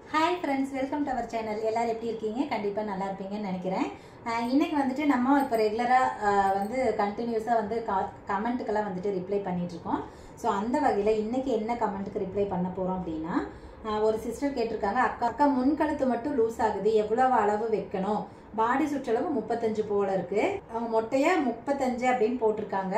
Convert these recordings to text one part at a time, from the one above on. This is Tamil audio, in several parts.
hi friends welcome to our channel எல்லாரும் எப்படி இருக்கீங்க கண்டிப்பாக நல்லா இருப்பீங்கன்னு நினைக்கிறேன் அஹ் இன்னைக்கு வந்துட்டு நம்ம இப்போ ரெகுலராக வந்து கண்டினியூஸாக வந்து கமெண்ட்டுக்கெல்லாம் வந்துட்டு ரிப்ளை பண்ணிட்டு இருக்கோம் ஸோ அந்த வகையில் இன்னைக்கு என்ன கமெண்ட்டுக்கு ரிப்ளை பண்ண போகிறோம் அப்படின்னா அஹ் ஒரு சிஸ்டர் கேட்டிருக்காங்க அக்கா அக்கா முன்கழுத்து மட்டும் லூஸ் ஆகுது எவ்வளவு அளவு வைக்கணும் பாடி சுற்றளவு முப்பத்தஞ்சு போல இருக்கு அவங்க மொட்டையா முப்பத்தஞ்சு அப்படின்னு போட்டிருக்காங்க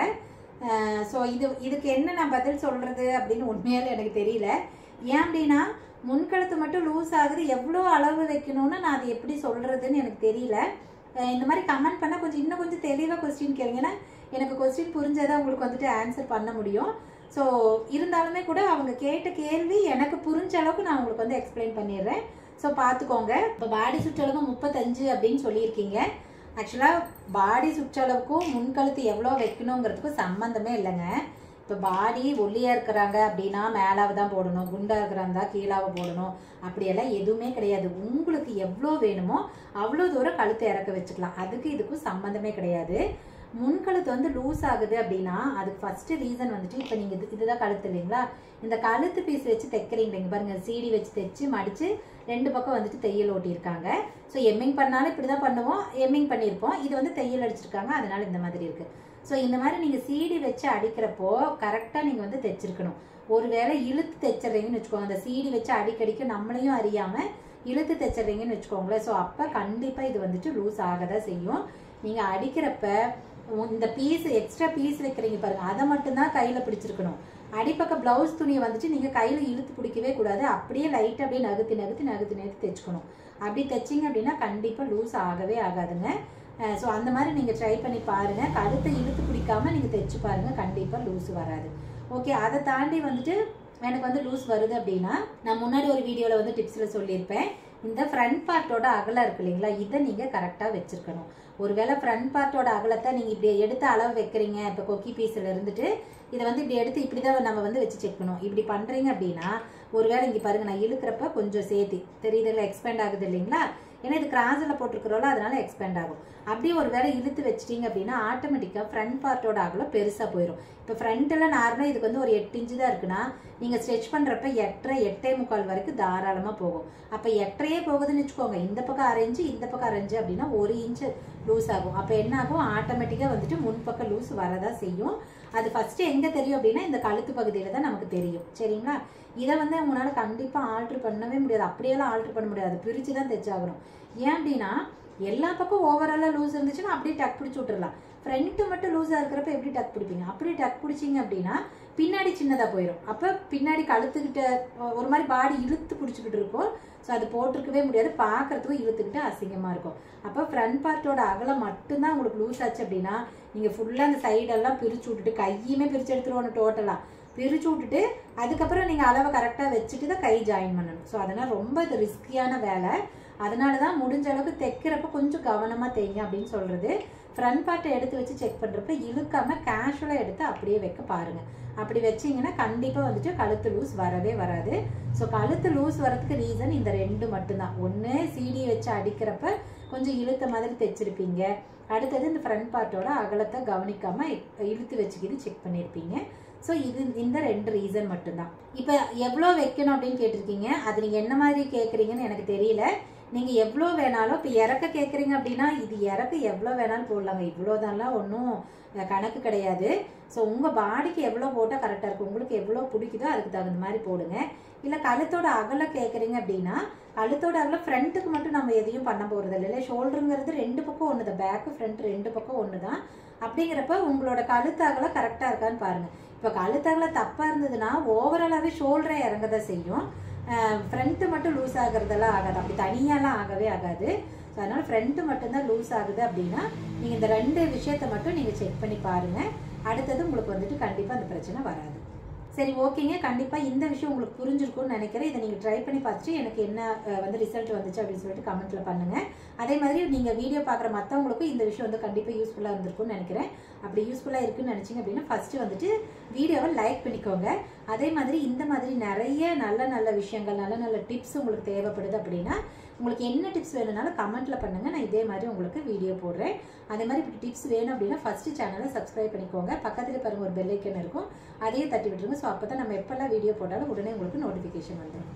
ஸோ இது இதுக்கு என்ன நான் பதில் சொல்றது அப்படின்னு உண்மையால எனக்கு தெரியல ஏன் அப்படின்னா முன்கழுத்து மட்டும் லூஸ் ஆகுது எவ்வளோ அளவு வைக்கணும்னு நான் அது எப்படி சொல்றதுன்னு எனக்கு தெரியல அஹ் இந்த மாதிரி கமெண்ட் பண்ணால் கொஞ்சம் இன்னும் கொஞ்சம் தெளிவாக கொஸ்டின் கேளுங்கன்னா எனக்கு கொஸ்டின் புரிஞ்சாதான் உங்களுக்கு வந்துட்டு ஆன்சர் பண்ண முடியும் ஸோ இருந்தாலுமே கூட அவங்க கேட்ட கேள்வி எனக்கு புரிஞ்ச அளவுக்கு நான் உங்களுக்கு வந்து எக்ஸ்பிளைன் பண்ணிடுறேன் ஸோ பார்த்துக்கோங்க இப்போ பாடி சுற்றளவு முப்பத்தஞ்சு அப்படின்னு சொல்லியிருக்கீங்க ஆக்சுவலாக பாடி சுற்றளவுக்கும் முன்கழுத்து எவ்வளோ வைக்கணுங்கிறதுக்கும் சம்மந்தமே இல்லைங்க இப்போ பாடி ஒல்லியாக இருக்கிறாங்க அப்படின்னா மேலாவை தான் போடணும் குண்டாக இருக்கிறாங்க கீழாவை போடணும் அப்படியெல்லாம் எதுவுமே கிடையாது உங்களுக்கு எவ்வளோ வேணுமோ அவ்வளோ தூரம் கழுத்தை இறக்க வச்சுக்கலாம் அதுக்கு இதுக்கும் சம்மந்தமே கிடையாது முன்கழுத்து வந்து லூஸ் ஆகுது அப்படின்னா அதுக்கு ஃபர்ஸ்ட் ரீசன் வந்துட்டு இப்போ நீங்கள் இது இதுதான் கழுத்து இல்லைங்களா இந்த கழுத்து பீஸ் வச்சு தைக்கிறீங்க இங்க பாருங்க சீடி வச்சு தைச்சு மடிச்சு ரெண்டு பக்கம் வந்துட்டு தையல் ஓட்டியிருக்காங்க ஸோ எம்மிங் பண்ணாலும் இப்படி தான் பண்ணுவோம் எம்மிங் பண்ணியிருப்போம் இது வந்து தையல் அடிச்சிருக்காங்க அதனால இந்த மாதிரி இருக்கு ஸோ இந்த மாதிரி நீங்கள் சீடி வச்சு அடிக்கிறப்போ கரெக்டாக நீங்கள் வந்து தைச்சிருக்கணும் ஒருவேளை இழுத்து தைச்சிடுறீங்கன்னு வச்சுக்கோங்க அந்த சீடி வச்சு அடிக்கடிக்க நம்மளையும் அறியாமல் இழுத்து தைச்சிடுறீங்கன்னு வச்சுக்கோங்களேன் ஸோ அப்போ கண்டிப்பாக இது வந்துட்டு லூஸ் ஆக தான் செய்யும் நீங்கள் அடிக்கிறப்ப இந்த பீஸ் எக்ஸ்ட்ரா பீஸ் வைக்கிறீங்க பாருங்க அதை மட்டும்தான் கையில் பிடிச்சிருக்கணும் அடிப்பக்க பிளவுஸ் துணியை வந்துட்டு நீங்கள் கையில் இழுத்து பிடிக்கவே கூடாது அப்படியே லைட்டாக அப்படியே நகர்த்தி நகர்த்தி நகர்த்தி நகர்த்தி தைச்சுக்கணும் அப்படி தைச்சிங்க அப்படின்னா கண்டிப்பாக லூஸ் ஆகவே ஆகாதுங்க ஸோ அந்த மாதிரி நீங்கள் ட்ரை பண்ணி பாருங்கள் கழுத்தை இழுத்து பிடிக்காம நீங்கள் தைச்சு பாருங்கள் கண்டிப்பாக லூஸ் வராது ஓகே அதை தாண்டி வந்துட்டு எனக்கு வந்து லூஸ் வருது அப்படின்னா நான் முன்னாடி ஒரு வீடியோவில் வந்து டிப்ஸில் சொல்லியிருப்பேன் இந்த ஃப்ரண்ட் பார்ட்டோட அகலம் இருக்கு இல்லைங்களா இதை நீங்கள் கரெக்டாக வச்சுருக்கணும் ஒருவேளை ஃப்ரண்ட் பார்ட்டோட அகலத்தை நீங்கள் இப்படி எடுத்து அளவு வைக்கிறீங்க இப்போ கொக்கி பீஸில் இருந்துட்டு இதை வந்து இப்படி எடுத்து இப்படி தான் நம்ம வந்து வச்சு செக் பண்ணுவோம் இப்படி பண்ணுறீங்க அப்படின்னா ஒருவேளை இங்கே பாருங்க நான் இழுக்கிறப்ப கொஞ்சம் சேர்த்தி தெரியுதுல எக்ஸ்பேண்ட் ஆகுது இல்லைங்களா ஏன்னா இது கிராஸில் போட்டிருக்கிறோம்ல அதனால எக்ஸ்பேண்ட் ஆகும் அப்படியே ஒரு வேளை இழுத்து வச்சிட்டீங்க அப்படின்னா ஆட்டோமேட்டிக்காக ஃப்ரண்ட் பார்ட்டோட அகலம் பெருசாக போயிடும் இப்போ ஃப்ரண்ட்டில் நார்மலாக இதுக்கு வந்து ஒரு எட்டு இன்ச்சு தான் இருக்குன்னா நீங்கள் ஸ்ட்ரெச் பண்ணுறப்ப எட்டரை எட்டே முக்கால் வரைக்கும் தாராளமாக போகும் அப்போ எட்டரையே போகுதுன்னு வச்சுக்கோங்க இந்த பக்கம் அரை இன்ச்சு இந்த பக்கம் அரை இன்ச்சு அப்படின்னா ஒரு இன்ச்சு லூஸ் ஆகும் அப்போ என்ன ஆகும் ஆட்டோமேட்டிக்காக வந்துட்டு முன்பக்கம் லூஸ் வரதான் செய்யும் அது ஃபஸ்ட்டு எங்கே தெரியும் அப்படின்னா இந்த கழுத்து பகுதியில் தான் நமக்கு தெரியும் சரிங்களா இதை வந்து உங்களால் கண்டிப்பாக ஆல்ட்ரு பண்ணவே முடியாது அப்படியெல்லாம் ஆல்ட்ரு பண்ண முடியாது பிரித்து தான் தைச்சாகணும் ஏன் அப்படின்னா எல்லா பக்கம் ஓவராலாக லூஸ் இருந்துச்சுன்னா அப்படியே டக் பிடிச்சி விட்டுறலாம் ஃப்ரண்ட்டு மட்டும் லூஸாக இருக்கிறப்ப எப்படி டக் பிடிப்பீங்க அப்படி டக் பிடிச்சிங்க அப்படின்னா பின்னாடி சின்னதாக போயிடும் அப்போ பின்னாடி கழுத்துக்கிட்ட ஒரு மாதிரி பாடி இழுத்து பிடிச்சிக்கிட்டு இருக்கும் ஸோ அது போட்டிருக்கவே முடியாது பார்க்கறதுக்கும் இழுத்துக்கிட்டு அசிங்கமாக இருக்கும் அப்போ ஃப்ரண்ட் பார்ட்டோட அகலம் மட்டும்தான் உங்களுக்கு லூஸ் ஆச்சு அப்படின்னா நீங்கள் ஃபுல்லாக அந்த சைடெல்லாம் பிரித்து விட்டுட்டு கையுமே பிரித்து எடுத்துருவோம் டோட்டலாக பிரித்து விட்டுட்டு அதுக்கப்புறம் நீங்கள் அளவை கரெக்டாக வச்சுட்டு தான் கை ஜாயின் பண்ணணும் ஸோ அதனால் ரொம்ப இது ரிஸ்கியான வேலை அதனால தான் முடிஞ்ச அளவுக்கு தைக்கிறப்ப கொஞ்சம் கவனமாக தைங்க அப்படின்னு சொல்கிறது ஃப்ரண்ட் பார்ட்டை எடுத்து வச்சு செக் பண்ணுறப்ப இழுக்காம கேஷுவலாக எடுத்து அப்படியே வைக்க பாருங்கள் அப்படி வச்சிங்கன்னா கண்டிப்பாக வந்துட்டு கழுத்து லூஸ் வரவே வராது ஸோ கழுத்து லூஸ் வரதுக்கு ரீசன் இந்த ரெண்டு மட்டும்தான் ஒன்று சீடி வச்சு அடிக்கிறப்ப கொஞ்சம் இழுத்த மாதிரி தைச்சிருப்பீங்க அடுத்தது இந்த ஃப்ரண்ட் பார்ட்டோட அகலத்தை கவனிக்காம இழுத்து வச்சுக்கிது செக் பண்ணியிருப்பீங்க ஸோ இது இந்த ரெண்டு ரீசன் மட்டும்தான் இப்போ எவ்வளோ வைக்கணும் அப்படின்னு கேட்டிருக்கீங்க அது நீங்கள் என்ன மாதிரி கேட்குறீங்கன்னு எனக்கு தெரியல நீங்கள் எவ்வளோ வேணாலும் இப்போ இறக்க கேட்குறீங்க அப்படின்னா இது இறக்க எவ்வளோ வேணாலும் போடலாங்க இவ்வளோதான்லாம் ஒன்றும் கணக்கு கிடையாது ஸோ உங்கள் பாடிக்கு எவ்வளோ போட்டால் கரெக்டாக இருக்கும் உங்களுக்கு எவ்வளோ பிடிக்குதோ அதுக்கு தகுந்த மாதிரி போடுங்க இல்லை கழுத்தோட அகலம் கேட்குறீங்க அப்படின்னா கழுத்தோட அகலம் ஃப்ரண்ட்டுக்கு மட்டும் நம்ம எதையும் பண்ண போகிறது இல்லை இல்லை ஷோல்டருங்கிறது ரெண்டு பக்கம் ஒன்று தான் பேக்கு ஃப்ரண்ட் ரெண்டு பக்கம் ஒன்று தான் அப்படிங்கிறப்ப உங்களோட கழுத்து அகலம் கரெக்டாக இருக்கான்னு பாருங்கள் இப்போ கழுத்து அகலம் தப்பாக இருந்ததுன்னா ஓவராலாகவே ஷோல்டரை இறங்க தான் செய்யும் ஃப்ரண்ட்டு மட்டும் லூஸ் ஆகுறதெல்லாம் ஆகாது அப்படி தனியாலாம் ஆகவே ஆகாது ஸோ அதனால் ஃப்ரண்ட்டு மட்டும்தான் லூஸ் ஆகுது அப்படின்னா நீங்கள் இந்த ரெண்டு விஷயத்த மட்டும் நீங்கள் செக் பண்ணி பாருங்கள் அடுத்தது உங்களுக்கு வந்துட்டு கண்டிப்பாக அந்த பிரச்சனை வராது சரி ஓகேங்க கண்டிப்பாக இந்த விஷயம் உங்களுக்கு புரிஞ்சிருக்கும்னு நினைக்கிறேன் இதை நீங்கள் ட்ரை பண்ணி பார்த்துட்டு எனக்கு என்ன வந்து ரிசல்ட் வந்துச்சு அப்படின்னு சொல்லிட்டு கமெண்ட்டில் பண்ணுங்கள் அதே மாதிரி நீங்கள் வீடியோ பார்க்குற மற்றவங்களுக்கும் இந்த விஷயம் வந்து கண்டிப்பாக யூஸ்ஃபுல்லாக இருந்திருக்கும்னு நினைக்கிறேன் அப்படி யூஸ்ஃபுல்லாக இருக்குன்னு நினச்சிங்க அப்படின்னா ஃபஸ்ட்டு வந்துட்டு வீடியோவை லைக் பண்ணிக்கோங்க அதே மாதிரி இந்த மாதிரி நிறைய நல்ல நல்ல விஷயங்கள் நல்ல நல்ல டிப்ஸ் உங்களுக்கு தேவைப்படுது அப்படின்னா உங்களுக்கு என்ன டிப்ஸ் வேணும்னாலும் கமெண்ட்ல பண்ணுங்க நான் இதே மாதிரி உங்களுக்கு வீடியோ போடுறேன் அதே மாதிரி இப்படி டிப்ஸ் வேணும் அப்படின்னா ஃபர்ஸ்ட் சேனலை சப்ஸ்கிரைப் பண்ணிக்கோங்க பக்கத்தில் பாருங்க ஒரு பெல் ஐக்கன் இருக்கும் அதையும் தட்டி விட்டுருங்க ஸோ அப்போ தான் நம்ம எப்பெல்லாம் வீடியோ போட்டாலும் உடனே உங்களுக்கு நோட்டிஃபிகேஷன் வந்துடும்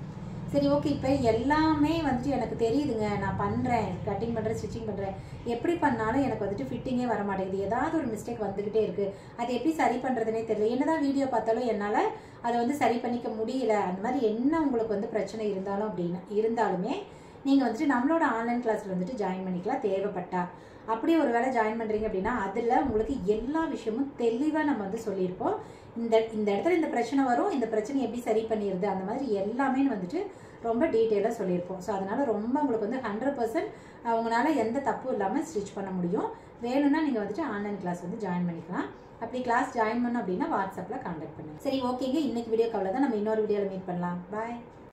சரி ஓகே இப்போ எல்லாமே வந்துட்டு எனக்கு தெரியுதுங்க நான் பண்ணுறேன் கட்டிங் பண்ணுறேன் ஸ்டிச்சிங் பண்ணுறேன் எப்படி பண்ணாலும் எனக்கு வந்துட்டு ஃபிட்டிங்கே வர மாட்டேங்குது ஏதாவது ஒரு மிஸ்டேக் வந்துக்கிட்டே இருக்குது அது எப்படி சரி பண்ணுறதுனே தெரியல என்னதான் வீடியோ பார்த்தாலும் என்னால் அதை வந்து சரி பண்ணிக்க முடியல அந்த மாதிரி என்ன உங்களுக்கு வந்து பிரச்சனை இருந்தாலும் அப்படின்னா இருந்தாலுமே நீங்கள் வந்துட்டு நம்மளோட ஆன்லைன் கிளாஸில் வந்துட்டு ஜாயின் பண்ணிக்கலாம் தேவைப்பட்டா அப்படியே ஒரு வேளை ஜாயின் பண்ணுறீங்க அப்படின்னா அதில் உங்களுக்கு எல்லா விஷயமும் தெளிவாக நம்ம வந்து சொல்லியிருப்போம் இந்த இந்த இடத்துல இந்த பிரச்சனை வரும் இந்த பிரச்சனை எப்படி சரி பண்ணிடுது அந்த மாதிரி எல்லாமே வந்துட்டு ரொம்ப டீட்டெயிலாக சொல்லியிருப்போம் ஸோ அதனால் ரொம்ப உங்களுக்கு வந்து ஹண்ட்ரட் பர்சன்ட் உங்களால் எந்த தப்பும் இல்லாமல் ஸ்டிச் பண்ண முடியும் வேணும்னா நீங்கள் வந்துட்டு ஆன்லைன் கிளாஸ் வந்து ஜாயின் பண்ணிக்கலாம் அப்படி கிளாஸ் ஜாயின் பண்ணோம் அப்படின்னா வாட்ஸ்அப்பில் கான்டாக்ட் பண்ணுங்க சரி ஓகேங்க இன்னைக்கு வீடியோக்கு அவ்வளோதான் நம்ம இன்னொரு வீடியோவில் மீட் பண்ணலாம் பாய்